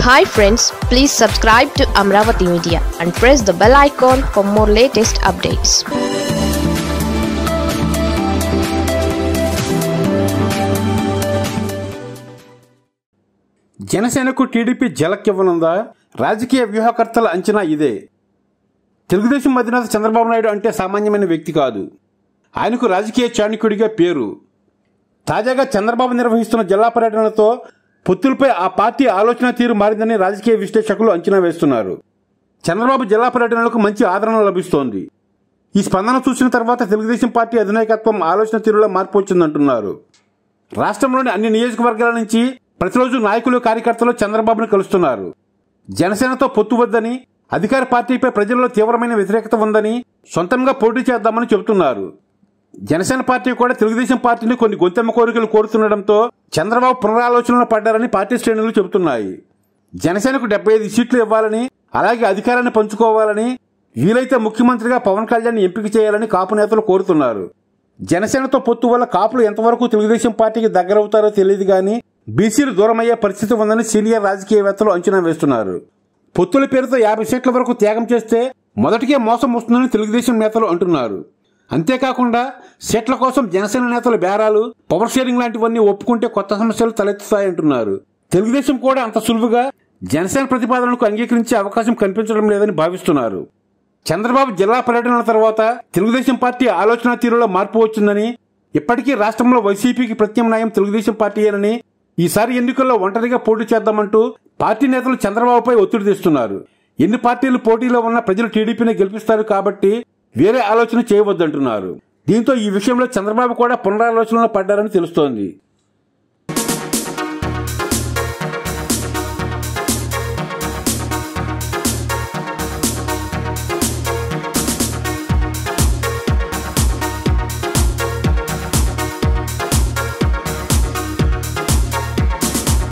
hi friends please subscribe to Amaravati media and press the bell icon for more latest updates జనసేనకు TDP జలక్కివ్వనుందా రాజకీయ వ్యూహకర్తల అంచనా ఇదే తెలుగుదేశం అధినేత చంద్రబాబు నాయుడు అంటే సామాన్యమైన వ్యక్తి కాదు ఆయనకు రాజకీయ చాణక్యుడిగా పేరు తాజాగా చంద్రబాబు నిర్వహిస్తున్న జిల్లా పర్యటనలతో పొత్తులపై ఆ పార్టీ ఆలోచన తీరు మారిందని రాజకీయ విశ్లేషకులు అంచనా వేస్తున్నారు చంద్రబాబు జిల్లా పర్యటనలకు మంచి ఆదరణ లభిస్తోంది ఈ స్పందన చూసిన తర్వాత తెలుగుదేశం పార్టీ అధినాయకత్వం ఆలోచన తీరులో మార్పు వచ్చిందంటున్నారు రాష్ట్రంలోని అన్ని నియోజకవర్గాల నుంచి ప్రతిరోజు నాయకులు కార్యకర్తలు చంద్రబాబును కలుస్తున్నారు జనసేనతో పొత్తు వద్దని అధికార పార్టీపై ప్రజల్లో తీవ్రమైన వ్యతిరేకత ఉందని సొంతంగా పోటీ చేద్దామని చెబుతున్నారు జనసేన పార్టీ కూడా తెలుగుదేశం పార్టీని కొన్ని గొంతెమ్మ కోరికలు కోరుతుండటంతో చంద్రబాబు పునరాలోచనలో పడ్డారని పార్టీ శ్రేణులు చెబుతున్నాయి జనసేనకు డెబ్బై ఐదు సీట్లు ఇవ్వాలని అలాగే అధికారాన్ని పంచుకోవాలని వీలైతే ముఖ్యమంత్రిగా పవన్ కళ్యాణ్ ఎంపిక చేయాలని కాపు నేతలు కోరుతున్నారు జనసేనతో పొత్తు వల్ల కాపులు ఎంతవరకు తెలుగుదేశం పార్టీకి దగ్గరవుతారో తెలియదు కానీ బీసీలు దూరమయ్యే పరిస్థితి ఉందని సీనియర్ రాజకీయవేత్తలు అంచనా వేస్తున్నారు పొత్తుల పేరుతో యాభై సీట్ల వరకు త్యాగం చేస్తే మొదటికే మోసం వస్తుందని తెలుగుదేశం నేతలు అంటున్నారు అంతేకాకుండా సీట్ల కోసం జనసేన నేతల బేరాలు పవర్ షేరింగ్ లాంటివన్నీ ఒప్పుకుంటే కొత్త సమస్యలు తలెత్తుతాయంటున్నారు తెలుగుదేశం కూడా అంత సులువుగా జనసేన ప్రతిపాదనలకు అంగీకరించే అవకాశం కనిపించడం లేదని భావిస్తున్నారు చంద్రబాబు జిల్లా పర్యటనల తర్వాత తెలుగుదేశం పార్టీ ఆలోచన తీరులో మార్పు వచ్చిందని ఇప్పటికీ రాష్ట్రంలో వైసీపీకి ప్రత్యామ్నాయం తెలుగుదేశం పార్టీయేనని ఈసారి ఎన్నికల్లో ఒంటరిగా పోటీ చేద్దామంటూ పార్టీ నేతలు చంద్రబాబుపై ఒత్తిడి తెస్తున్నారు ఎన్ని పార్టీలు పోటీలో ఉన్న ప్రజలు టీడీపీని గెలిపిస్తారు కాబట్టి వేరే ఆలోచన చేయవద్దంటున్నారు దీంతో ఈ విషయంలో చంద్రబాబు కూడా పునరాలోచనలో పడ్డారని తెలుస్తోంది